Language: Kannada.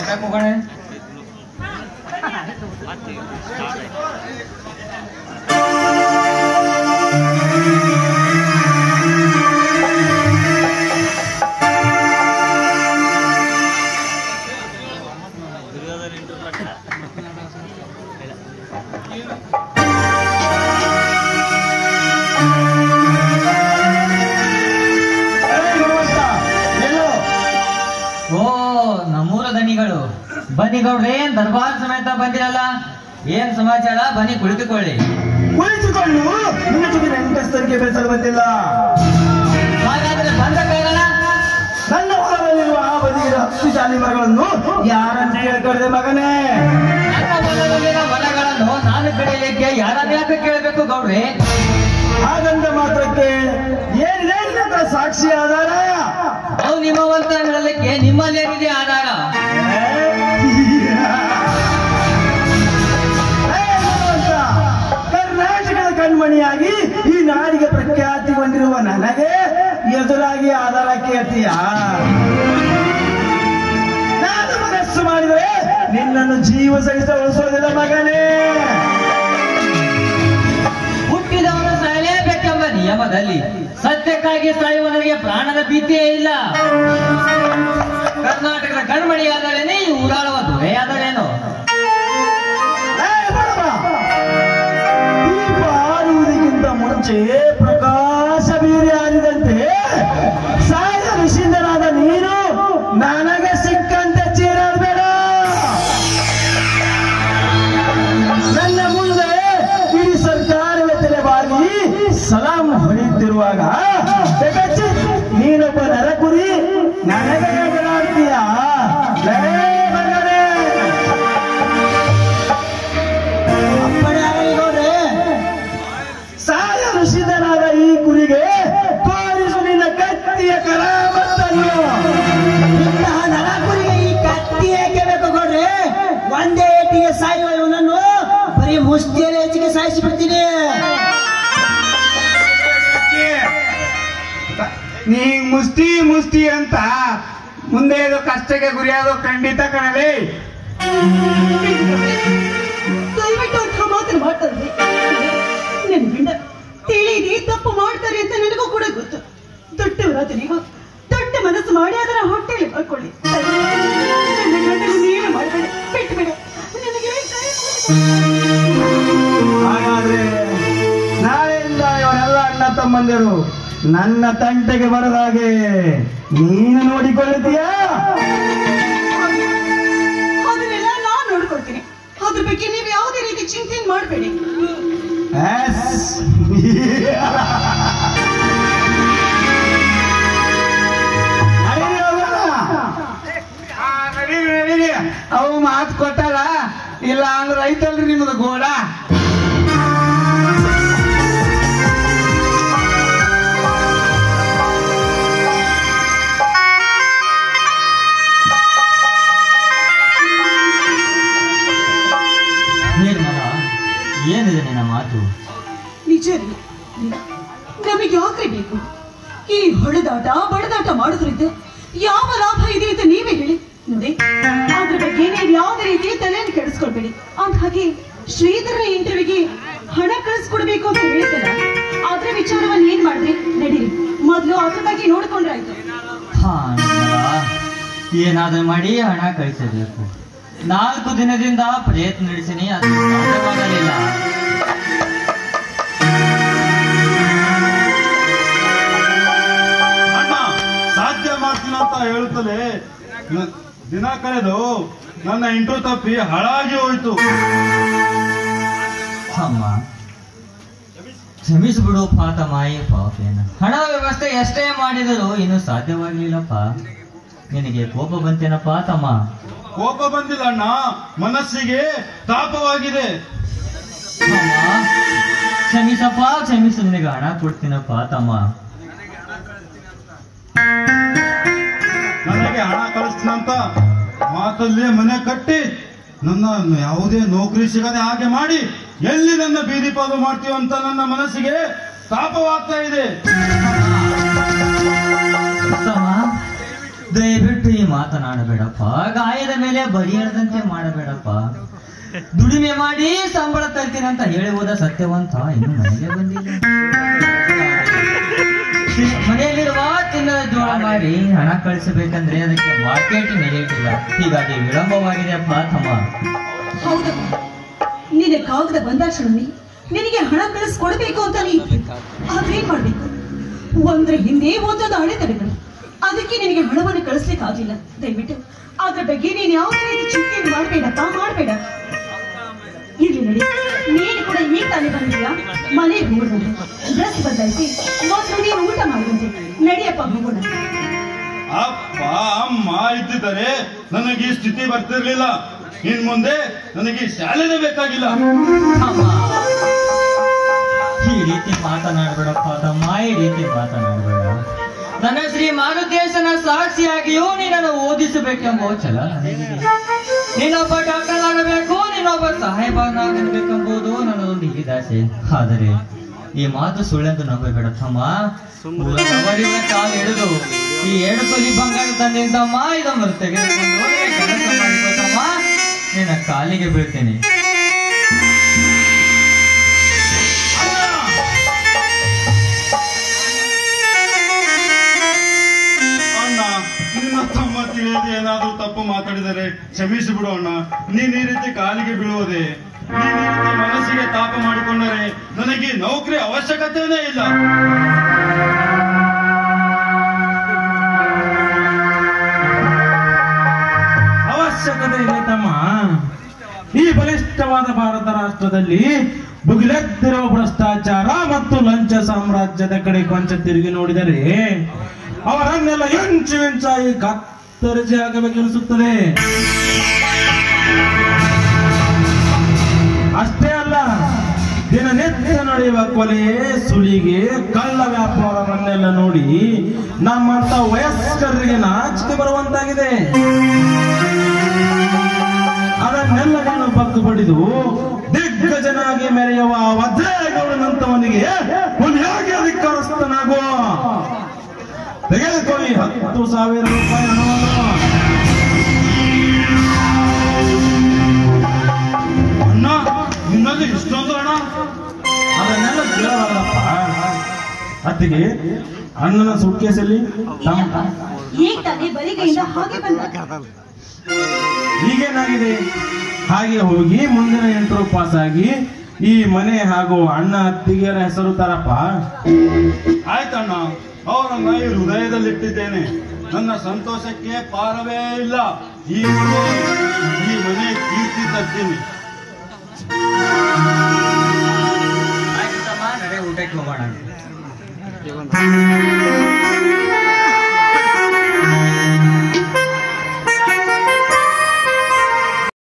ಮಾಡಕ್ ಹೋಗೋಣ ಓ ನಮ್ಮೂರ ದನಿಗಳು ಬನ್ನಿ ಗೌಡ್ರೆ ಏನ್ ದರ್ಬಾರ್ ಸಮೇತ ಬಂದಿರಲ್ಲ ಏನ್ ಸಮಾಚಾರ ಬನ್ನಿ ಕುಳಿತುಕೊಳ್ಳಿ ಕುಳಿತುಕೊಂಡು ನಿನ್ನ ಜೊತೆ ನೆಂಟಸ್ತರಿಗೆ ಬೆಳೆಸಲು ಬಂದಿಲ್ಲ ಹಾಗಾದ್ರೆ ಬಂದ ಕಾರಣ ನನ್ನ ಹೊಲದಲ್ಲಿರುವ ಆ ಬದಿಗಿರ ಹತ್ತು ಜಾಲಿ ಮರಗಳನ್ನು ಯಾರಂತ ಹೇಳ್ಕೊಡ್ದೆ ಮಗನೇ ನನ್ನ ಹೊಲದಲ್ಲಿನ ಮರಗಳನ್ನು ನಾನು ಕಡಿಲಿಕ್ಕೆ ಯಾರನ್ನ ಯಾಕೆ ಕೇಳಬೇಕು ಗೌಡ್ರೆ ಹಾಗಂದ ಮಾತ್ರಕ್ಕೆ ಏನಿದೆ ನಿನ್ನ ಹತ್ರ ಸಾಕ್ಷಿ ಆಧಾರ ಅವು ನಿಮ್ಮವಂತ ಹೇಳಲಿಕ್ಕೆ ನಿಮ್ಮಲ್ಲೇನಿದೆ ಆಧಾರ ಏ ಭಗವಂತ, ಕರ್ನಾಟಕದ ಕಣ್ಮಣಿಯಾಗಿ ಈ ನಾಡಿಗೆ ಪ್ರಖ್ಯಾತಿಗೊಂಡಿರುವ ನನಗೆ ಎದುರಾಗಿ ಆಧಾರ ಕೇಳ್ತೀಯ ನಾನು ಮನಸ್ಸು ಮಾಡಿದರೆ ನಿನ್ನನ್ನು ಜೀವ ಸಹಿತ ಉಳಿಸೋದಿಲ್ಲ ಮಗನೇ ಹುಟ್ಟಿದವನು ಸಾಯಲೇಬೇಕೆಂಬ ನಿಯಮದಲ್ಲಿ ಸತ್ಯಕ್ಕಾಗಿ ಸಾಯುವವನಿಗೆ ಪ್ರಾಣದ ಭೀತಿಯೇ ಇಲ್ಲ ಕರ್ನಾಟಕದ ಕಣ್ಮಣಿಯಾದರೇನೆ ಈ ಊರಾಳುವ ದೊರೆಯಾದರೇನು ಏ ಬಡವ, ದೀಪ ಆರುವುದಕ್ಕಿಂತ ಮುಂಚೆ ಪ್ರಕಾಶ ಬೀರಿ ಆರಿದಂತೆ ಸಾಯ ಋಷಿಂದನಾದ ನೀನು ನನಗೆ ಸಿಕ್ಕಂತೆ ಚೀರಾಡಬೇಡ ನನ್ನ ಮುಂದೆ ಇಡೀ ಸರ್ಕಾರವೇ ತಲೆಬಾಗಿ ಸಲಾಂ ಹೊಡೆಯುತ್ತಿರುವಾಗ ಬೆಗಚ್ಚಿ ನೀನೊಬ್ಬ ನರಕುರಿ ನನಗೆ ಎದುರಾಡ್ತೀಯ ಲೇ ಮಗನೇ ಅಪ್ಪಣೆ ಆಗಲಿ ಗೌಡ್ರೆ. ಸಾಯ ಋಷಿಧನಾದ ಈ ಕುರಿಗೆ ತೋರಿಸು ನಿನ್ನ ಕತ್ತಿಯ ಕರಾಮತ್ತನ್ನು ಇಂತಹ ನರಕುರಿಗೆ ಈ ಕತ್ತಿ ಏಕೆ ಬೇಕು ಗೌಡ್ರೆ ಒಂದೇ ಏಟಿಗೆ ಸಾಯುವ ಇವನನ್ನು ಬರೀ ಮುಷ್ಟಿಯಲ್ಲಿ ಹೆಚ್ಚಿಗೆ ಸಾಯಿಸಿ ಬಿಡ್ತೀನಿ ನೀ ಮುಷ್ಟಿ ಮುಷ್ಟಿ ಅಂತ ಮುಂದೆ ಇದು ಕಷ್ಟಕ್ಕೆ ಗುರಿಯಾದೋ ಖಂಡಿತ ಕಣಲಿ ದಯವಿಟ್ಟು ಅಂತ ಮಾತನ್ನು ಮಾಡ್ತಾರೆ ನನ್ನ ಗಂಡ ತಿಳಿದಿ ತಪ್ಪು ಮಾಡ್ತಾರೆ ಅಂತ ನನಗೂ ಕೂಡ ಗೊತ್ತು ದೊಡ್ಡವರಾದ ನೀವು ದೊಡ್ಡ ಮನಸ್ಸು ಮಾಡಿ ಅದರ ಹೊಟ್ಟೆಯಲ್ಲಿ ಬರ್ಕೊಳ್ಳಿ ನನ್ನ ಗಂಡನ ನೀನು ಮಾಡಬೇಡ ಬಿಟ್ಟುಬೇಡ ನನಗೆ ಕೈ ಮುಗಿದು- ಹಾಗಾದ್ರೆ ನಾಳೆಯಿಂದ ಇವರೆಲ್ಲ ಅಣ್ಣ ತಮ್ಮಂದಿರು ನನ್ನ ತಂಟೆಗೆ ಬರದ ಹಾಗೆ ನೀನು ನೋಡಿಕೊಳ್ಳುತ್ತೀಯಾ ಅದನ್ನೆಲ್ಲ ನಾನು ನೋಡ್ಕೊಳ್ತೀನಿ ಅದ್ರ ಬಗ್ಗೆ ನೀವು ಯಾವುದೇ ರೀತಿ ಚಿಂತೆ ಮಾಡಬೇಡಿ ಎಸ್. ನಡೀರಿ ಹೋಗೋಣ. ನಡೀರಿ ನಡೀರಿ ಅವು ಮಾತು ಕೊಟ್ಟಲ್ಲ ಇಲ್ಲ ಅಂದ್ರೆ ಐತಲ್ರಿ ನಿಮ್ದು ಗೋಡ ನಿರ್ಮಲ ಏನಿದೆ ನಿನ್ನ ಮಾತು ನಿಜ ರೀ ನಮಗೆ ಯಾಕ್ರಿ ಬೇಕು ಈ ಹೊಡೆದಾಟ ಬಡದಾಟ ಮಾಡೋದ್ರಿಂದ ಯಾವ ಲಾಭ ಇದೆ ಅಂತ ನೀವೇ ಹೇಳಿ ನೋಡಿ ಅದ್ರ ಬಗ್ಗೆ ನೀವು ಯಾವುದೇ ರೀತಿ ತಲೆಯನ್ನು ಕೆಡಿಸ್ಕೊಳ್ಬೇಡಿ ಅಂದ ಹಾಗೆ ಶ್ರೀಧರ ಇಂಟರ್ವ್ಯೂಗೆ ಹಣ ಕಳಿಸ್ಕೊಡ್ಬೇಕು ಅಂತ ಹೇಳಿದ್ದಲ್ಲ ಅದ್ರ ವಿಚಾರವನ್ನು ಏನ್ ಮಾಡಿದ್ರಿ ನಡೀರಿ ಮೊದ್ಲು ಅದ್ರ ಬಗ್ಗೆ ನೋಡ್ಕೊಂಡ್ರಾಯ್ತು ಹಾ ನಿರ್ಮಲ ಏನಾದ್ರೂ ಮಾಡಿ ಹಣ ಕಳಿಸಬೇಕು ನಾಲ್ಕು ದಿನದಿಂದ ಪ್ರಯತ್ನ ನಡೆಸಿನಿ ಅದು ಸಾಧ್ಯವಾಗಲಿಲ್ಲ ಅಣ್ಣ ಸಾಧ್ಯ ಮಾಡ್ತೀನಿ ಅಂತ ಹೇಳುತ್ತಲೇ ನ- ದಿನ ಕಳೆದು ನನ್ನ ಇಂಟು ತಪ್ಪಿ ಹಾಳಾಗಿ ಹೋಯ್ತು ಅಮ್ಮ ಕ್ಷಮಿಸ್ಬಿಡು ಪಾತಮಾಯಿ ಪಾಪೇನ ಹಣ ವ್ಯವಸ್ಥೆ ಎಷ್ಟೇ ಮಾಡಿದರೂ ಇನ್ನು ಸಾಧ್ಯವಾಗಲಿಲ್ಲಪ್ಪ ನಿನಗೆ ಕೋಪ ಬಂತೇನಪ್ಪ ತಮ್ಮ ಕೋಪ ಬಂದಿಲ್ಲ ಅಣ್ಣ ಮನಸ್ಸಿಗೆ ತಾಪವಾಗಿದೆ ಅಮ್ಮ ಕ್ಷಮಿಸಪ್ಪ ಕ್ಷಮಿಸು ನಿನಗೆ ಹಣ ಕೊಡ್ತೀನಪ್ಪ ತಮ್ಮ ನನಗೆ ಹಣ ಕಳಿಸ್ತೀನಂತ ಮಾತಲ್ಲೇ ಮನೆ ಕಟ್ಟಿ ನನ್ನ ಯಾವುದೇ ನೌಕರಿ ಸಿಗದೆ ಹಾಗೆ ಮಾಡಿ ಎಲ್ಲಿ ನನ್ನ ಬೀದಿ ಪಾಲು ಮಾಡ್ತೀವ ಅಂತ ನನ್ನ ಮನಸ್ಸಿಗೆ ತಾಪವಾಗ್ತಾ ಇದೆ ತಮ್ಮ ದಯವಿಟ್ಟು ಈ ಮಾತನಾಡಬೇಡಪ್ಪ ಗಾಯದ ಮೇಲೆ ಬರಿ ಎಳೆದಂತೆ ಮಾಡಬೇಡಪ್ಪ ದುಡಿಮೆ ಮಾಡಿ ಸಂಬಳ ತರ್ತೀನಿ ಅಂತ ಹೇಳಿ ಹೋದ ಸತ್ಯವಂತ ಇನ್ನು ಮನೆಗೆ ಬಂದಿಲ್ಲ ಮನೆಯಲ್ಲಿರುವ ಚಿನ್ನದ ಜೋಳ ಮಾಡಿ ಹಣ ಕಳಿಸಬೇಕಂದ್ರೆ ಅದಕ್ಕೆ ಮಾರ್ಕೆಟ್ ನಡೆಯುತ್ತಿಲ್ಲ ಹೀಗಾಗಿ ವಿಳಂಬವಾಗಿದೆಯಪ್ಪ ತಮ್ಮ ಹೌದಪ್ಪ ನಿನ್ನ ಕಾಗದ ಬಂದಾಕ್ಷಣವೇ ನಿನಗೆ ಹಣ ಕಳಿಸ್ಕೊಡ್ಬೇಕು ಅಂತ ನೀ ಆದ್ರೆ ಏನ್ ಮಾಡ್ಬೇಕು ಒಂದ್ರ ಹಿಂದೆ ಒಂದೊಂದು ಅಡೆತಡೆಗಳು ಅದಕ್ಕೆ ನಿನಗೆ ಹಣವನ್ನು ಕಳಿಸ್ಲಿಕ್ಕೆ ಆಗ್ಲಿಲ್ಲ ದಯವಿಟ್ಟು ಅದ್ರ ಬಗ್ಗೆ ನೀನ್ ಯಾವುದೇ ರೀತಿ ಚಿಂತೆ ಮಾಡ್ಬೇಡಪ್ಪ ಮಾಡ್ಬೇಡ ಇರ್ಲಿ ನಡಿ ನೀನು ಕೂಡ ಈಗ ತಾನೇ ಬಂದಿಲ್ಲ ಮನೆಗೆ ಹೋಗುವಂತೆ ಡ್ರೆಸ್ ಬದಲಾಯಿಸಿ ಮೊದಲು ನೀನು ಊಟ ಮಾಡುವಂತೆ ನಡಿಯಪ್ಪ ಹೋಗೋಣ ಅಪ್ಪ ಅಮ್ಮ ಇದ್ದಿದ್ದರೆ ನನಗೆ ಈ ಸ್ಥಿತಿ ಬರ್ತಿರ್ಲಿಲ್ಲ ಇನ್ ಮುಂದೆ ನನಗೆ ಈ ಶಾಲೆನೇ ಬೇಕಾಗಿಲ್ಲ ಅಮ್ಮ ಈ ರೀತಿ ಮಾತನಾಡಬೇಡಪ್ಪ ತಮ್ಮ ಈ ರೀತಿ ಮಾತನಾಡಬೇಡ ನನ್ನ ಶ್ರೀ ಮಾರುತೇಶನ ಸಾಕ್ಷಿಯಾಗಿಯೂ ನಿನ್ನನ್ನು ಓದಿಸಬೇಕೆಂಬ ಛಲ ನನಗಿದೆ ನೀನೊಬ್ಬ ಡಾಕ್ಟರ್ ಆಗಬೇಕು ನೀನೊಬ್ಬ ಸಾಹೇಬನಾಗಬೇಕೆಂಬುದು ನನ್ನದೊಂದು ಹಿರಿದಾಸೆ ಆದರೆ ಈ ಮಾತು ಸುಳ್ಳೆಂದು ನಂಬಬೇಡ ತಮ್ಮ ಊರವರಿನ ಕಾಲು ಹಿಡಿದು ಈ ಎರಡು ತೊಲಿ ಬಂಗಾರ ತಂದಿದ್ದಮ್ಮ ಇದನ್ನು ತೆಗೆದುಕೊಂಡು ಹೋಗಿ ಕೆಲಸ ಮಾಡಿಕೊಟ್ಟಮ್ಮ ನಿನ್ನ ಕಾಲಿಗೆ ಬೀಳ್ತೇನೆ ಅಣ್ಣ ನಿನ್ನ ತಮ್ಮ ತಿಳಿಯದೆ ಏನಾದ್ರೂ ತಪ್ಪು ಮಾತಾಡಿದರೆ ಕ್ಷಮಿಸಿ ಬಿಡು ಅಣ್ಣ ನೀನ್ ಈ ರೀತಿ ಕಾಲಿಗೆ ಬೀಳುವುದೇ ನೀನ್ ಈ ರೀತಿ ಮನಸ್ಸಿಗೆ ತಾಪ ಮಾಡಿಕೊಂಡರೆ ನನಗೆ ನೌಕರಿ ಅವಶ್ಯಕತೆನೇ ಇಲ್ಲ ಅವಶ್ಯಕತೆ ಇದೆ ತಮ್ಮ ಈ ಬಲಿಷ್ಠವಾದ ಭಾರತ ರಾಷ್ಟ್ರದಲ್ಲಿ ಭುಗಿಲೆದ್ದಿರುವ ಭ್ರಷ್ಟಾಚಾರ ಮತ್ತು ಲಂಚ ಸಾಮ್ರಾಜ್ಯದ ಕಡೆ ಕೊಂಚ ತಿರುಗಿ ನೋಡಿದರೆ ಅವರನ್ನೆಲ್ಲ ಎಂಚು ಎಂಚಾಗಿ ಕತ್ತರಿಸಿ ಹಾಕಬೇಕೆನಿಸುತ್ತದೆ ಅಷ್ಟೇ ಅಲ್ಲ ದಿನನಿತ್ಯ ನಡೆಯುವ ಕೊಲೆ ಸುಲಿಗೆ ಕಳ್ಳ ವ್ಯಾಪಾರವನ್ನೆಲ್ಲ ನೋಡಿ ನಮ್ಮಂತ ವಯಸ್ಕರಿಗೆ ನಾಚಿಕೆ ಬರುವಂತಾಗಿದೆ ಅದನ್ನೆಲ್ಲ ನೀನು ಬಗ್ಗು ಬಡಿದು ದಿಗ್ಗಜನಾಗಿ ಮೆರೆಯುವ ವಜ್ರೇಗೌಡನಂತವನಿಗೆ ಹುಲಿಯಾಗಿ ಅಧಿಕಾರಸ್ಥನಾಗುವ ತೆಗೆದುಕೊಳ್ಳಿ ಹತ್ತು ಸಾವಿರ ರೂಪಾಯಿ ಹಣವನ್ನು ಅಣ್ಣ ನಿನ್ನಲ್ಲಿ ಇಷ್ಟೊಂದು ಹಣ ಅದನ್ನೆಲ್ಲ ಕೇಳಬಾರದಪ್ಪ ಅತ್ತಿಗೆ ಅಣ್ಣನ ಸುಟ್ಕೇಸಲ್ಲಿ ತಮ್ಮ ಈಗ ತಾನೇ ಬರಿಗೈಯಿಂದ ಹಾಗೆ ಬಂದ ಈಗೇನಾಗಿದೆ ಹಾಗೆ ಹೋಗಿ ಮುಂದಿನ ಎಂಟರು ಪಾಸ್ ಆಗಿ ಈ ಮನೆ ಹಾಗೂ ಅಣ್ಣ ಅತ್ತಿಗೆಯರ ಹೆಸರು ತರಪ್ಪ ಆಯ್ತಣ್ಣ ಅವರನ್ನ ಈ ಹೃದಯದಲ್ಲಿಟ್ಟಿದ್ದೇನೆ ನನ್ನ ಸಂತೋಷಕ್ಕೆ ಪಾರವೇ ಇಲ್ಲ ಈ ಊರು, ಈ ಮನೆ ಕೀರ್ತಿ ತರ್ತೀನಿ ಆಯ್ತು ತಮ್ಮ ನಡೆ ಊಟಕ್ಕೆ ಹೋಗೋಣ